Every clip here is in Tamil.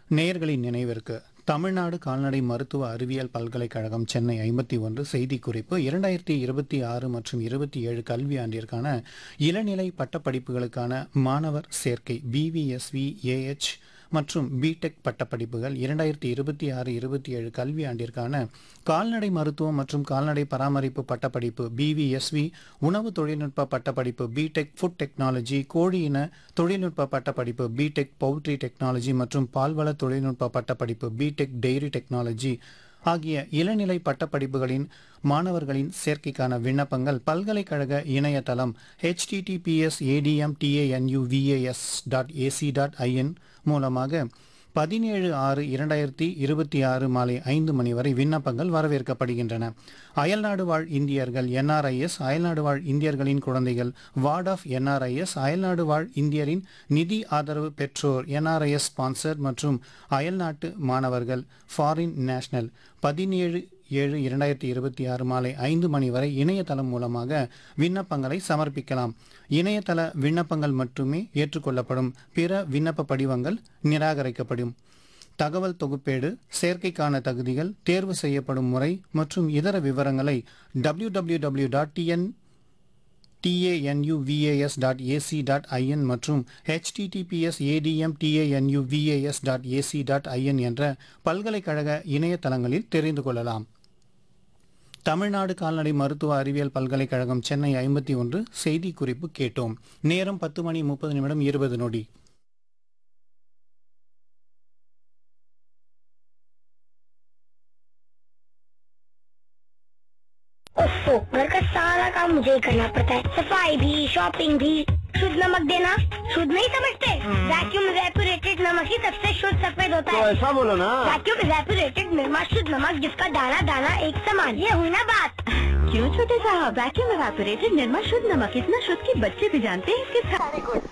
நேயர்களின் நினைவிற்கு தமிழ்நாடு கால்நடை மருத்துவ அறிவியல் பல்கலைக்கழகம் சென்னை ஐம்பத்தி ஒன்று செய்திக்குறிப்பு இரண்டாயிரத்தி இருபத்தி ஆறு மற்றும் இருபத்தி ஏழு கல்வியாண்டிற்கான இளநிலை பட்டப்படிப்புகளுக்கான மாணவர் சேர்க்கை பிவிஎஸ்வி ஏஎச் மற்றும் பிடெக் பட்டப்படிப்புகள் இரண்டாயிரத்தி இருபத்தி ஆறு இருபத்தி ஏழு கல்வியாண்டிற்கான கால்நடை மருத்துவம் மற்றும் கால்நடை பராமரிப்பு பட்டப்படிப்பு பிவிஎஸ்வி உணவு தொழில்நுட்ப பட்டப்படிப்பு பிடெக் ஃபுட் டெக்னாலஜி கோழி இன தொழில்நுட்ப பட்டப்படிப்பு பிடெக் பவுல்ட்ரி டெக்னாலஜி மற்றும் பால்வள தொழில்நுட்ப பட்டப்படிப்பு பிடெக் டெய்ரி டெக்னாலஜி ஆகிய இளநிலை பட்டப்படிப்புகளின் மாணவர்களின் சேர்க்கைக்கான விண்ணப்பங்கள் பல்கலைக்கழக இணையதளம் https adm tanuvas dot AC dot IN மூலமாக பதினேழு ஆறு இரண்டாயிரத்தி இருபத்தி ஆறு மாலை ஐந்து மணி வரை விண்ணப்பங்கள் வரவேற்கப்படுகின்றன அயல்நாடு வாழ் இந்தியர்கள் என்ஆர்ஐஎஸ் அயல்நாடு வாழ் இந்தியர்களின் குழந்தைகள் வார்ட் ஆஃப் என்ஆர்ஐஎஸ் அயல்நாடு வாழ் இந்தியரின் நிதி ஆதரவு பெற்றோர் என்ஆர்ஐஎஸ் ஸ்பான்சர் மற்றும் அயல்நாட்டு மாணவர்கள் ஃபாரின் நேஷனல் பதினேழு ஏழு இரண்டாயிரத்தி இருபத்தி ஆறு மாலை ஐந்து மணி வரை இணையதளம் மூலமாக விண்ணப்பங்களை சமர்ப்பிக்கலாம் இணையதள விண்ணப்பங்கள் மட்டுமே ஏற்றுக்கொள்ளப்படும் பிற விண்ணப்ப படிவங்கள் நிராகரிக்கப்படும் தகவல் தொகுப்பேடு சேர்க்கைக்கான தகுதிகள் தேர்வு செய்யப்படும் முறை மற்றும் இதர விவரங்களை W W W dot TN TANUVAS dot AC dot IN மற்றும் HTTPS ADM TANUVAS dot AC dot IN என்ற பல்கலைக்கழக இணையதளங்களில் தெரிந்து கொள்ளலாம் தமிழ்நாடு கால்நடை மருத்துவ அறிவியல் பல்கலைக்கழகம் சென்னை ஐம்பத்தி ஒன்று செய்தி குறிப்பு கேட்டோம் நேரம் பத்து மணி முப்பது நிமிடம் இருபது நொடி ओफो घर का सारा काम मुझे ही करना पड़ता है सफाई भी शॉपिंग भी शुद्ध नमक देना शुद्ध नहीं समझते वैक्यूम रेपुरेटेड नमक ही सबसे शुद्ध सफेद होता तो है ऐसा बोलो ना वैक्यूम रेपुरेटेड निर्मा शुद्ध नमक जिसका दाना दाना एक समान ये हुई ना बात क्यों छोटे साहब वैक्यूम एवापोरेटेड निर्मा शुद्ध नमक इतना शुद्ध कि बच्चे भी जानते हैं इसके सारे गुण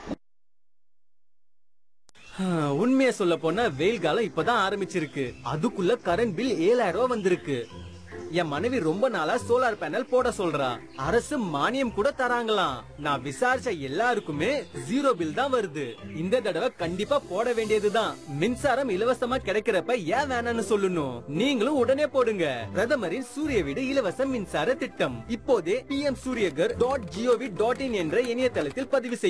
ஆஹ், உண்மையை சொல்ல போனா வெயில் காலம் இப்பதான் ஆரம்பிச்சிருக்கு அதுக்குள்ள கரண்ட் பில் ஏழாயிரம் ரூபாய் வந்திருக்கு என் மனைவி ரொம்ப நாளா சோலார் பேனல் போட சொல்றா அரசு மானியம் கூட தராங்களாம் நான் விசாரிச்ச எல்லாருக்குமே ஜீரோ பில் தான் வருது இந்த தடவை கண்டிப்பா போட வேண்டியதுதான் மின்சாரம் இலவசமா கிடைக்கிறப்ப ஏன் வேணாம்னு சொல்லணும் நீங்களும் உடனே போடுங்க பிரதமரின் சூரிய வீடு இலவச மின்சார திட்டம் இப்போதே PM Suryaghar dot GOV dot in என்ற இணையதளத்தில் பதிவு செய்ய